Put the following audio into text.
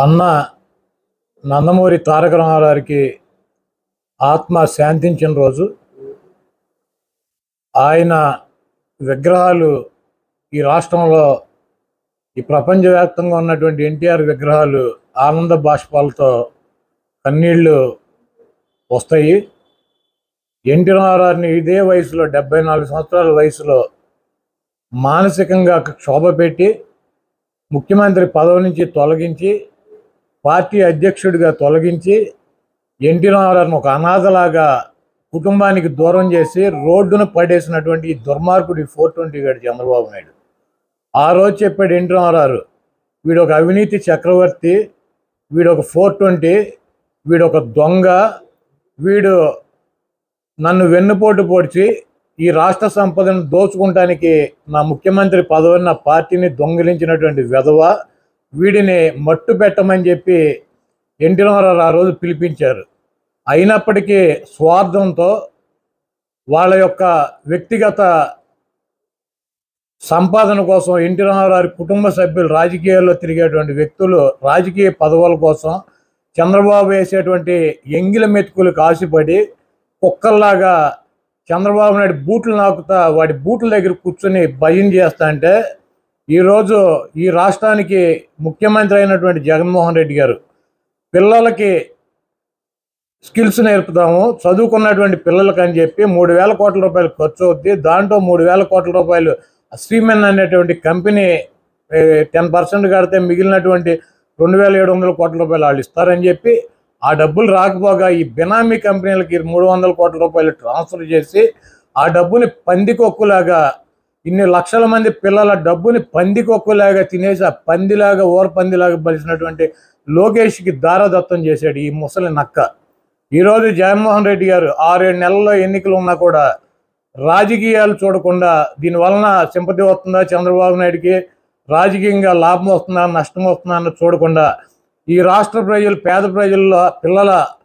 అన్న నందమూరి తారక రామారావుకి ఆత్మ శాంతించిన రోజు ఆయన విగ్రహాలు ఈ రాష్ట్రంలో ఈ ప్రపంచవ్యాప్తంగా ఉన్నటువంటి ఎన్టీఆర్ విగ్రహాలు ఆనంద బాష్పాలతో కన్నీళ్లు వస్తాయి ఎన్టీ రామారావుని ఇదే వయసులో డెబ్బై నాలుగు సంవత్సరాల వయసులో మానసికంగా క్షోభ పెట్టి ముఖ్యమంత్రి పదవి నుంచి తొలగించి పార్టీ అధ్యక్షుడిగా తొలగించి ఎన్టీ రామారావుని ఒక అనాథలాగా కుటుంబానికి దూరం చేసి రోడ్డున పడేసినటువంటి ఈ దుర్మార్గుడి ఫోర్ ట్వంటీ గాడు చంద్రబాబు నాయుడు ఆ రోజు చెప్పాడు ఎన్టీ రామారావు వీడు ఒక అవినీతి చక్రవర్తి వీడు ఒక ఫోర్ ట్వంటీ వీడు ఒక దొంగ వీడు నన్ను వెన్నుపోటు పొడిచి ఈ రాష్ట్ర సంపదను దోచుకుంటానికి నా ముఖ్యమంత్రి పదవిని నా పార్టీని దొంగిలించినటువంటి వెధవ వీడిని మట్టు పెట్టమని చెప్పి ఎన్టీ రామారావు ఆ రోజు పిలిపించారు అయినప్పటికీ స్వార్థంతో వాళ్ళ యొక్క వ్యక్తిగత సంపాదన కోసం ఎన్టీ రామారావు కుటుంబ సభ్యులు రాజకీయాల్లో తిరిగేటువంటి వ్యక్తులు రాజకీయ పదవుల కోసం చంద్రబాబు వేసేటువంటి ఎంగిల మెతుకులకు ఆశపడి కుక్కల్లాగా చంద్రబాబు నాయుడు బూట్లు నాకుతా వాడి బూట్ల దగ్గర కూర్చొని భయం చేస్తా అంటే ఈరోజు ఈ రాష్ట్రానికి ముఖ్యమంత్రి అయినటువంటి జగన్మోహన్ రెడ్డి గారు పిల్లలకి స్కిల్స్ నేర్పుతాము చదువుకున్నటువంటి పిల్లలకి అని చెప్పి మూడు వేల కోట్ల రూపాయలు ఖర్చు అవుద్ది దాంట్లో మూడు వేల కోట్ల రూపాయలు శ్రీమెన్ అనేటువంటి కంపెనీ టెన్ పర్సెంట్ కడితే మిగిలినటువంటి రెండు వేల ఏడు వందల కోట్ల రూపాయలు వాళ్ళు ఇస్తారని చెప్పి ఆ డబ్బులు రాకపోగా ఈ బినామీ కంపెనీలకి మూడు వందల కోట్ల రూపాయలు ట్రాన్స్ఫర్ చేసి ఆ డబ్బుని పందికొక్కులాగా ఇన్ని లక్షల మంది పిల్లల డబ్బుని పందికొక్కులాగా తినేసి ఆ పందిలాగా ఊర పందిలాగా బలిసినటువంటి లోకేష్కి దారదత్తం చేశాడు ఈ ముసలి నక్క ఈరోజు జగన్మోహన్ రెడ్డి గారు ఆరేడు నెలల్లో ఎన్నికలు ఉన్నా కూడా రాజకీయాలు చూడకుండా దీని వలన సింపతి వస్తుందా చంద్రబాబు నాయుడికి రాజకీయంగా లాభం వస్తుందా నష్టం వస్తుందా అన్న చూడకుండా ఈ రాష్ట్ర ప్రజలు పేద ప్రజల్లో పిల్లల